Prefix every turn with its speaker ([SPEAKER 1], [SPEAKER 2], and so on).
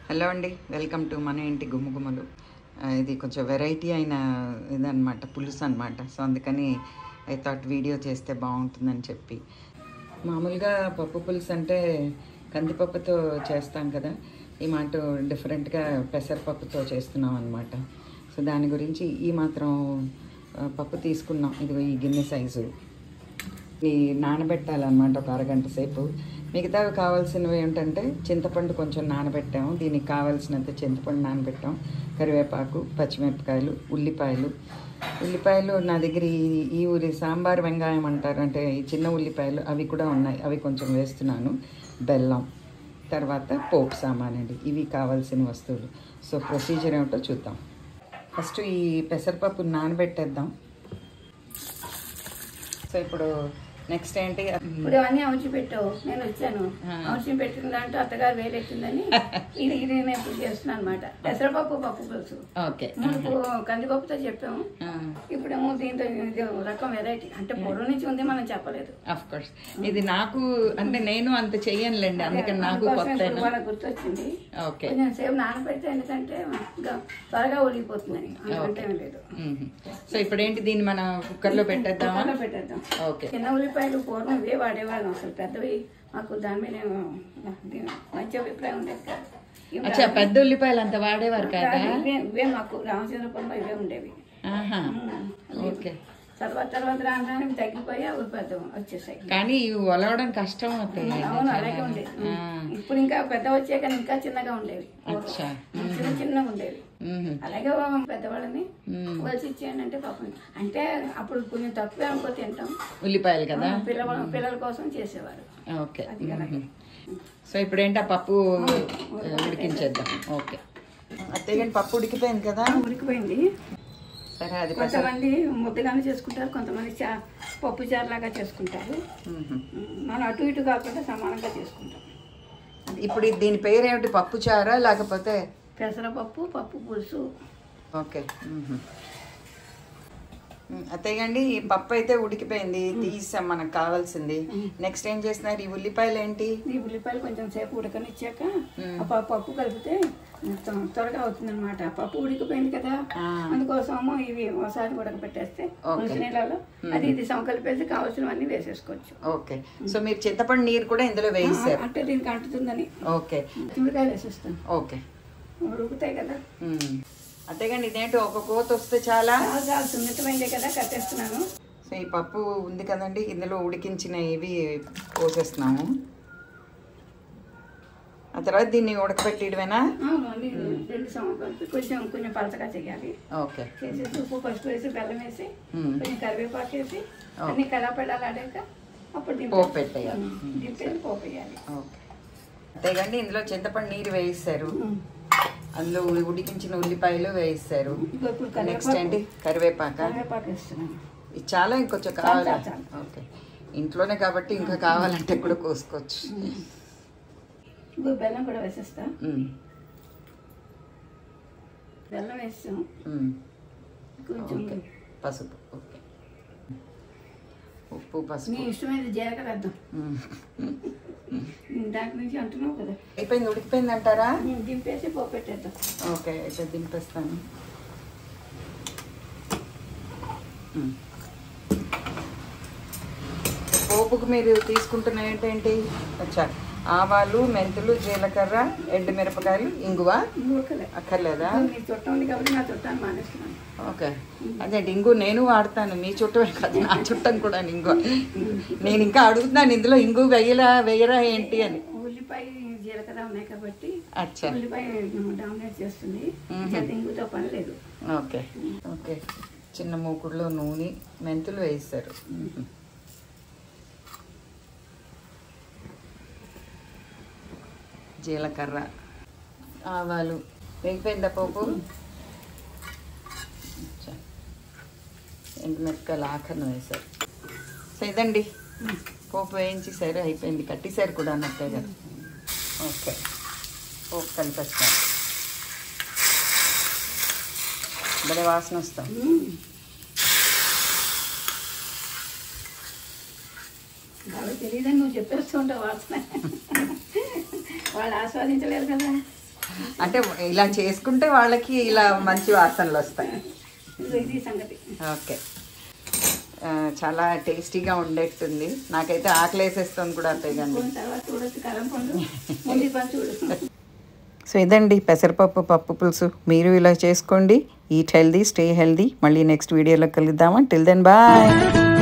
[SPEAKER 1] Hello అండి welcome to మన ఇంటి గుమ్మగుమ్మలు ఆ, ఇది కొంచెం వెరైటీ అయిన ఇదన్నమాట పులుసు అనమాట సో అందుకని ఐ థాట్ వీడియో చేస్తే బాగుంటుందని చెప్పి మామూలుగా పప్పు పులుసు అంటే కందిపప్పుతో చేస్తాం కదా ఈ మాట డిఫరెంట్గా పెసరపప్పుతో చేస్తున్నాం అనమాట సో దాని గురించి ఈ మాత్రం ఆ, పప్పు తీసుకున్నాం ఇది ఈ గిన్నె సైజు ఈ నానబెట్టాలన్నమాట ఒక అరగంట సేపు మిగతావి కావాల్సినవి ఏంటంటే చింతపండు కొంచెం నానబెట్టాము దీనికి కావాల్సినంత చింతపండు నానబెట్టాం కరివేపాకు పచ్చిమిరపకాయలు ఉల్లిపాయలు ఉల్లిపాయలు నా దగ్గర ఈ ఈ ఊరి సాంబార్ వెంగాయం అంటారు అంటే ఈ చిన్న ఉల్లిపాయలు అవి కూడా ఉన్నాయి అవి కొంచెం వేస్తున్నాను బెల్లం తర్వాత పోపు సామాన్ అండి ఇవి కావాల్సిన వస్తువులు సో ప్రొసీజర్ ఏమిటో చూద్దాం ఫస్ట్ ఈ పెసరపప్పు నానబెట్టేద్దాం సో ఇప్పుడు నెక్స్ట్ ఏంటి
[SPEAKER 2] ఇప్పుడు అన్ని అవచి పెట్టావు నేను వచ్చాను
[SPEAKER 1] ఆ.
[SPEAKER 2] అవచి పెట్టిన దాంట్లో అత్తగారు వేలెట్టిందని ఇది ఇది నేను ఇప్పుడు చేస్తున్నాను అనమాట పెసరపప్పు పప్పు పులుసు
[SPEAKER 1] ఓకే
[SPEAKER 2] మునుపు కందిపప్పుతో చెప్పాము ఇప్పుడేమో దీంతో ఇది రకం వెరైటీ అంటే పూర్వం నుంచి ఉంది మనం చెప్పలేదు
[SPEAKER 1] అఫ్ కోర్స్ ఇది నాకు అంటే నేను అంత చెయ్యనులేండి అందుకని నాకు
[SPEAKER 2] అందుకోసం
[SPEAKER 1] కొత్త
[SPEAKER 2] ఇప్పుడు వాళ్ళకి గుర్తొచ్చింది
[SPEAKER 1] ఓకే
[SPEAKER 2] కొంచెం సేపు నానబెడితే ఎందుకంటే ఇంకా త్వరగా ఉడికిపోతుందని అందుకంటే ఏం లేదు
[SPEAKER 1] సో ఇప్పుడు ఏంటి దీన్ని మన కుక్కర్లో పెట్టేద్దామా
[SPEAKER 2] కుక్కర్లో పెట్టేద్దాం
[SPEAKER 1] ఓకే
[SPEAKER 2] చిన్న ఉల్లిపాయలు పూర్వం ఇవే వాడేవాళ్ళం అసలు పెద్దవి మాకు దాని మీద ఏమో దీని మంచి అభిప్రాయం ఉండేది కాదు ఇవి
[SPEAKER 1] అచ్చా పెద్ద ఉల్లిపాయలు అంత వాడేవారు కదా
[SPEAKER 2] కాదు, ఇవే ఇవే మాకు రామచంద్రపురంలో ఇవే ఉండేవి
[SPEAKER 1] ఆహా
[SPEAKER 2] ఉమ్.
[SPEAKER 1] ఓకే
[SPEAKER 2] తర్వాత తర్వాత రాను రాను ఇవి తగ్గిపోయి అవి పెద్ద వచ్చేసాయి
[SPEAKER 1] కానీ ఇవి ఒలవడం కష్టం అవుతాయి
[SPEAKER 2] అవును అలాగే ఉండేది ఇప్పుడు ఇంకా పెద్ద వచ్చాక ఇంకా చిన్నగా ఉండేవి
[SPEAKER 1] అచ్చా
[SPEAKER 2] చిన్న చిన్నగా ఉండేవి
[SPEAKER 1] మ్మ్.
[SPEAKER 2] అలాగే పెద్దవాళ్ళని
[SPEAKER 1] మ్మ్.
[SPEAKER 2] వలసి ఇచ్చేయండి అంటే పాపం అంటే అప్పుడు కొంచెం తక్కువే అనుకో తింటాం
[SPEAKER 1] ఉల్లిపాయలు కదా
[SPEAKER 2] పిల్లల పిల్లల కోసం చేసేవారు
[SPEAKER 1] ఓకే
[SPEAKER 2] అది అలాగే
[SPEAKER 1] సో ఇప్పుడు ఏంటి ఆ పప్పు ఉడికించేద్దాం ఓకే అంతేగాని పప్పు ఉడికిపోయింది కదా
[SPEAKER 2] ఉడికిపోయింది
[SPEAKER 1] సరే అది పెసర
[SPEAKER 2] కొంతమంది ముద్దగానే చేసుకుంటారు కొంతమంది చా పప్పు చారులాగా చేసుకుంటారు
[SPEAKER 1] మ్మ్.
[SPEAKER 2] మనం అటు ఇటు కాకుండా సమానంగా చేసుకుంటాం
[SPEAKER 1] ఇప్పుడు ఇది- దీని పేరు ఏమిటి పప్పు చారా లేకపోతే
[SPEAKER 2] పెసరపప్పు పప్పు పులుసు
[SPEAKER 1] ఓకే మ్మ్. మ్మ్. అత్తయ్యండి ఈ పప్పు అయితే ఉడికిపోయింది తీసాం మనకు కావాల్సింది నెక్స్ట్ ఏం చేస్తున్నారు ఈ ఉల్లిపాయలు ఏంటి
[SPEAKER 2] ఈ ఉల్లిపాయలు కొంచెం సేపు ఉడకనిచ్చాక
[SPEAKER 1] మ్మ్.
[SPEAKER 2] ఆ ప- పప్పు కలిపితే త్వ- త్వరగా అవుతుంది అనమాట పప్పు ఉడికిపోయింది కదా
[SPEAKER 1] ఆ.
[SPEAKER 2] అందుకోసము ఇవి ఒకసారి ఉడకపెట్టేస్తే
[SPEAKER 1] ఓకే.
[SPEAKER 2] పులుసు నీళ్ళలో అది ఇది సంకలిపేసి కావాల్సినవన్నీ వేసేసుకోవచ్చు
[SPEAKER 1] ఓకే సో మీరు చింతపండు నీరు కూడా ఇందులో వేయిస్తారు
[SPEAKER 2] అంటే దీనికి అంటుతుందని
[SPEAKER 1] ఓకే
[SPEAKER 2] చిమిడికాయ వేసేస్తాను
[SPEAKER 1] ఓకే
[SPEAKER 2] ఉడుకుతాయి కదా
[SPEAKER 1] మ్మ్. అంతేగాని ఇదేంటి ఒక కోత వస్తే చాలా
[SPEAKER 2] చాలా చాలా సున్నితమైందే కదా కట్టేస్తున్నాను
[SPEAKER 1] సో ఈ పప్పు ఉంది కదండి ఇందులో ఉడికించిన ఇవి పోసేస్తున్నాము ఆ తర్వాత దీన్ని ఉడకబెట్టేయడమేనా
[SPEAKER 2] అవును అన్ని రెండు సంవత్సరాలు కొంచెం కొంచెం పలచగా చేయాలి
[SPEAKER 1] ఓకే
[SPEAKER 2] చేసేసి ఉప్పు పసుపు వేసి బెల్లం వేసి
[SPEAKER 1] మ్మ్.
[SPEAKER 2] కొంచెం కరివేపాకు వేసి
[SPEAKER 1] ఓ.
[SPEAKER 2] అన్ని కలాపెడాలు ఆడాక అప్పుడు దింపే-
[SPEAKER 1] పోపు పెట్టేయాలి.
[SPEAKER 2] మ్మ్. దింపేసి పోపు వేయాలి
[SPEAKER 1] ఓకే అంతేగాని ఇందులో చింతపండు నీరు వేయిస్తారు
[SPEAKER 2] మ్మ్.
[SPEAKER 1] అందులో ఉ- ఉడికించిన ఉల్లిపాయలు వేయిస్తారు
[SPEAKER 2] ఇదిగో ఇప్పుడు
[SPEAKER 1] నెక్స్ట్ ఏంటి
[SPEAKER 2] కరివేపాకు
[SPEAKER 1] కరివేపాక
[SPEAKER 2] కరివేపాకు వేస్తున్నాను
[SPEAKER 1] ఇది చాలా ఇంకొంచెం కావాలా
[SPEAKER 2] చాలు, చాలు.
[SPEAKER 1] ఓకే ఇంట్లోనే కాబట్టి ఇంకా కావాలంటే కూడా కోసుకోవచ్చు
[SPEAKER 2] ఇదిగో బెల్లం కూడా వేసేస్తా
[SPEAKER 1] మ్మ్.
[SPEAKER 2] బెల్లం వేస్తాం
[SPEAKER 1] మ్మ్.
[SPEAKER 2] కొంచెం
[SPEAKER 1] ఓకే పసుపు ఓకే ఉప్పు
[SPEAKER 2] నీ
[SPEAKER 1] పసుపు
[SPEAKER 2] ఇష్టమైన జీలకర్ర వేద్దాం
[SPEAKER 1] మ్మ్.
[SPEAKER 2] దాని నుంచి అంటున్నావు కదా
[SPEAKER 1] అయిపోయింది ఉడికిపోయింది అంటారా
[SPEAKER 2] మ్మ్. దింపేసి పోపు పెట్టేద్దాం
[SPEAKER 1] ఓకే అయితే దింపేస్తాను మ్మ్. పోపుకు మీరు తీసుకుంటున్న ఏంటేంటి అచ్చా ఆవాలు మెంతులు జీలకర్ర ఎండుమిరపకాయలు ఇంగువ
[SPEAKER 2] ఇంకొకలే
[SPEAKER 1] అక్కర్లేదా
[SPEAKER 2] నీ చుట్టం ఉంది కాబట్టి నా చుట్టాన్ని మానేస్తున్నాను
[SPEAKER 1] ఓకే అదే ఇంగు నేను వాడతాను మీ చుట్టమే కాదు నా చుట్టం కూడా ఇంగు నేను ఇంకా అడుగుతున్నాను ఇందులో ఇంగు వెయ్యరా వెయ్యరా ఏంటి అని
[SPEAKER 2] ఉల్లిపాయ జీలకర్ర ఉన్నాయి కాబట్టి
[SPEAKER 1] అచ్చా
[SPEAKER 2] ఉల్లిపాయ డామినేట్ చేస్తుంది
[SPEAKER 1] మ్మ్.
[SPEAKER 2] చేత ఇంగుతో పని లేదు
[SPEAKER 1] ఓకే ఓకే చిన్న మూకుడులో నూనె మెంతులు వేస్తారు మ్మ్. జీలకర్ర ఆవాలు వేగిపోయిందా పోపు అచ్చా. ఎండుమిరపకాయలు ఆఖరణ వేశారు సో ఇదండి పోపు వేయించేసారు అయిపోయింది కట్టేశారు కూడా అన్నట్టే గారు ఓకే పోపు కలిపేస్తాను భలే వాసన వస్తాం
[SPEAKER 2] మ్మ్. వాళ్ళకి తెలియదని నువ్వు చెప్పేస్తూ ఉంటావు వాసన వాళ్ళు ఆస్వాదించలేరు కదా
[SPEAKER 1] అంటే ఇలా చేసుకుంటే వాళ్ళకి ఇలా మంచి వాసనలు వస్తాయి
[SPEAKER 2] ఇదిగో ఇది సంగతి
[SPEAKER 1] ఓకే ఆ, చాలా టేస్టీగా ఉండేట్టుంది నాకైతే ఆకలి వేసేస్తుంది కూడా అత్తయ్య గాండి
[SPEAKER 2] కొన్ని తర్వాత చూడొచ్చు కలం పండు ముందు పని చూడు
[SPEAKER 1] సో ఇదండి పెసరపప్పు పప్పు పులుసు మీరు ఇలా చేసుకోండి ఈట్ హెల్దీ స్టే హెల్దీ మళ్ళీ నెక్స్ట్ వీడియోలో కలుద్దామా టిల్ దెన్ బాయ్